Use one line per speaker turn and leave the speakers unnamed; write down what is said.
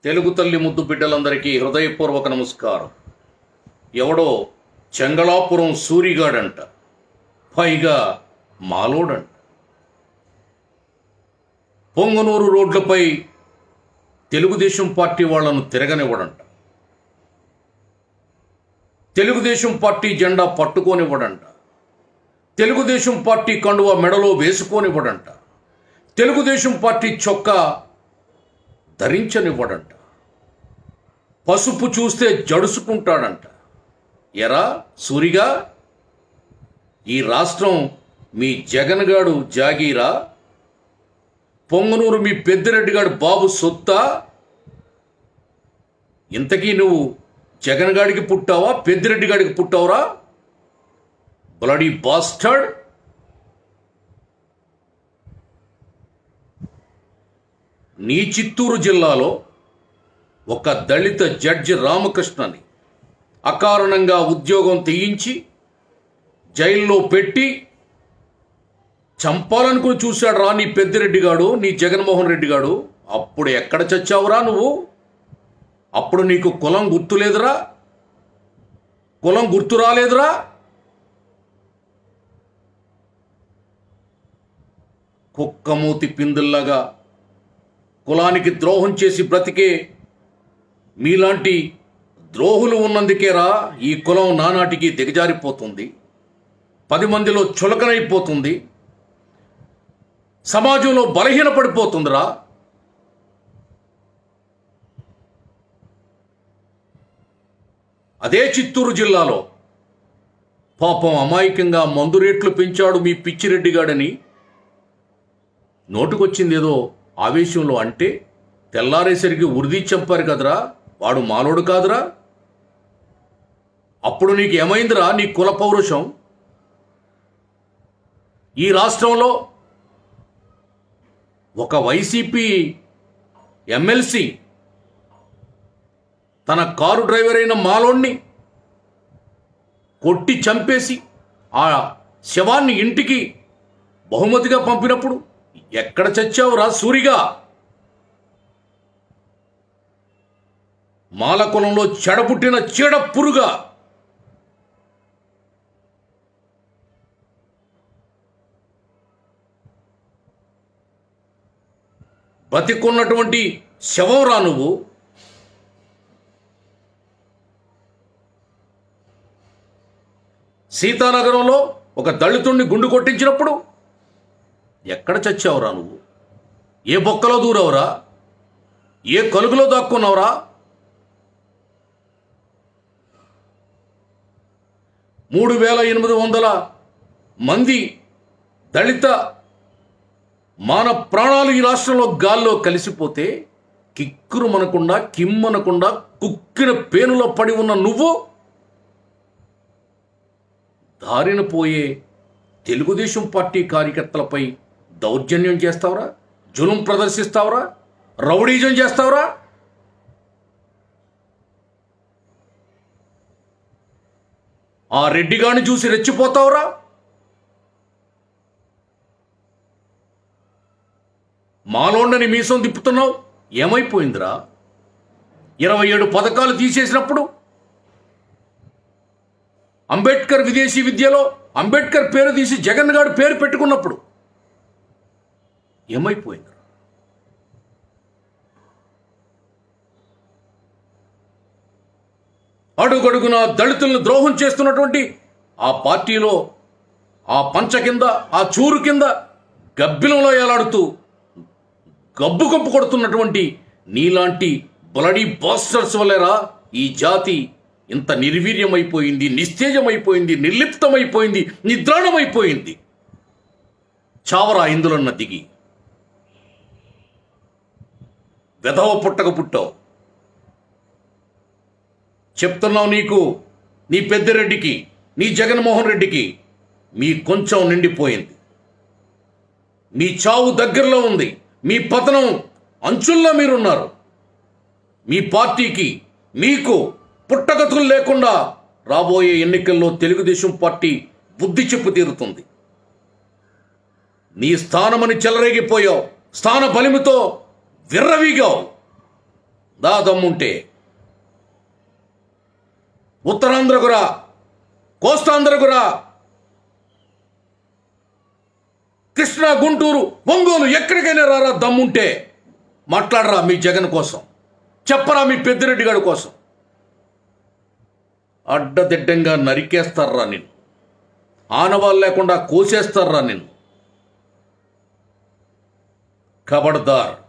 తెలుగు తల్లి ముద్దు బిడ్డలందరికీ హృదయపూర్వక నమస్కారం ఎవడో చెంగళాపురం సూరిగాడంట పైగా మాలోడంట పొంగనూరు రోడ్లపై తెలుగుదేశం పార్టీ వాళ్లను తిరగనివ్వడంట తెలుగుదేశం పార్టీ జెండా పట్టుకోనివ్వడంట తెలుగుదేశం పార్టీ కండువ మెడలో వేసుకోనివ్వడంట తెలుగుదేశం పార్టీ చొక్కా ధరించనివ్వడంట పసుపు చూస్తే జడుసుకుంటాడంట ఎరా సూరిగా ఈ రాష్ట్రం మీ జగన్గాడు జాగీరా పొంగనూరు మీ పెద్దిరెడ్డిగాడు బాబు సొత్తా ఇంతకీ నువ్వు జగన్ గాడికి పుట్టావా పెద్దిరెడ్డి గాడికి పుట్టావురా బ్లడీ బాస్టర్డ్ నీ చిత్తూరు జిల్లాలో ఒక దళిత జడ్జి రామకృష్ణని అకారణంగా ఉద్యోగం తీయించి జైల్లో పెట్టి చంపాలనుకుని చూశాడు రా నీ పెద్దిరెడ్డి గాడు నీ జగన్మోహన్ రెడ్డి గాడు అప్పుడు ఎక్కడ చచ్చావురా నువ్వు అప్పుడు నీకు కులం గుర్తులేదురా కులం గుర్తు రాలేదురా కుక్కమూతి పిందుల్లాగా కులానికి ద్రోహం చేసి బ్రతికే మీలాంటి ద్రోహులు ఉన్నందుకేరా ఈ కులం నానాటికి దిగజారిపోతుంది పది మందిలో చులకనైపోతుంది సమాజంలో బలహీనపడిపోతుందిరా అదే చిత్తూరు జిల్లాలో పాపం అమాయకంగా మందు రేట్లు పెంచాడు మీ పిచ్చిరెడ్డిగాడని నోటుకొచ్చింది ఏదో ఆవేశంలో అంటే తెల్లారేసరికి ఉరిది చంపారు కదరా వాడు మాలోడు కాదురా అప్పుడు నీకు ఏమైందిరా నీ కుల పౌరుషం ఈ రాష్ట్రంలో ఒక వైసీపీ ఎమ్మెల్సీ తన కారు డ్రైవర్ అయిన మాలోణ్ణి కొట్టి చంపేసి ఆ శవాన్ని ఇంటికి బహుమతిగా పంపినప్పుడు ఎక్కడ చచ్చావురా సూరిగా మాలకులంలో చెడపుట్టిన చీడ పురుగా బతికున్నటువంటి శవం రా నువ్వు సీతానగరంలో ఒక దళితుణ్ణి గుండు కొట్టించినప్పుడు ఎక్కడ చచ్చావురా నువ్వు ఏ బొక్కలో దూరావురా ఏ కలుగులో దాక్కున్నావురా మూడు వేల ఎనిమిది వందల మంది దళిత మాన ప్రాణాలు ఈ రాష్ట్రంలో గాల్లో కలిసిపోతే కిక్కురు మనకుండా కిమ్మనకుండా కుక్కిన పేనులో పడి ఉన్న నువ్వు దారిన పోయే తెలుగుదేశం పార్టీ కార్యకర్తలపై దౌర్జన్యం చేస్తావరా జులుం ప్రదర్శిస్తావరా రౌడీజం చేస్తావరా ఆ రెడ్డిగాని చూసి రెచ్చిపోతావురా మాలోండని మీసం తిప్పుతున్నావు ఏమైపోయిందిరా ఇరవై ఏడు పథకాలు తీసేసినప్పుడు అంబేద్కర్ విదేశీ విద్యలో అంబేద్కర్ పేరు తీసి జగన్ గారు పేరు పెట్టుకున్నప్పుడు ఏమైపోయింది అడుగడుగున దళితులను ద్రోహం చేస్తున్నటువంటి ఆ పార్టీలో ఆ పంచ కింద ఆ చూరు కింద గబ్బిలంలో ఏలాడుతూ గబ్బు గబ్బు కొడుతున్నటువంటి నీలాంటి బ్లడీ బాస్టర్స్ వల్లేరా ఈ జాతి ఇంత నిర్వీర్యమైపోయింది నిస్తేజమైపోయింది నిర్లిప్తమైపోయింది నిద్రాణమైపోయింది చావరా ఇందులన్న దిగి వెధవ పుట్టక పుట్టావు చెప్తున్నావు నీకు నీ పెద్దిరెడ్డికి నీ జగన్మోహన్ రెడ్డికి మీ కొంచెం నిండిపోయింది మీ చావు దగ్గరలో ఉంది మీ పతనం అంచుల్లో మీరున్నారు మీ పార్టీకి మీకు పుట్టగతులు లేకుండా రాబోయే ఎన్నికల్లో తెలుగుదేశం పార్టీ బుద్ధి చెప్పు తీరుతుంది నీ స్థానమని చెలరేగిపోయావు స్థాన బలిమితో విర్రవీగావు దా దమ్ముంటే ఉత్తరాంధ్రకు రా కోస్తాంధ్రకు రా కృష్ణా గుంటూరు ఒంగోలు ఎక్కడికైనా రారా దమ్ముంటే మాట్లాడరా మీ జగన్ కోసం చెప్పరా మీ పెద్దిరెడ్డి గారి కోసం అడ్డదిడ్డంగా నరికేస్తారా నిన్ను ఆనవాళ్ళు లేకుండా కోసేస్తారా నిన్ను ఖబర్దార్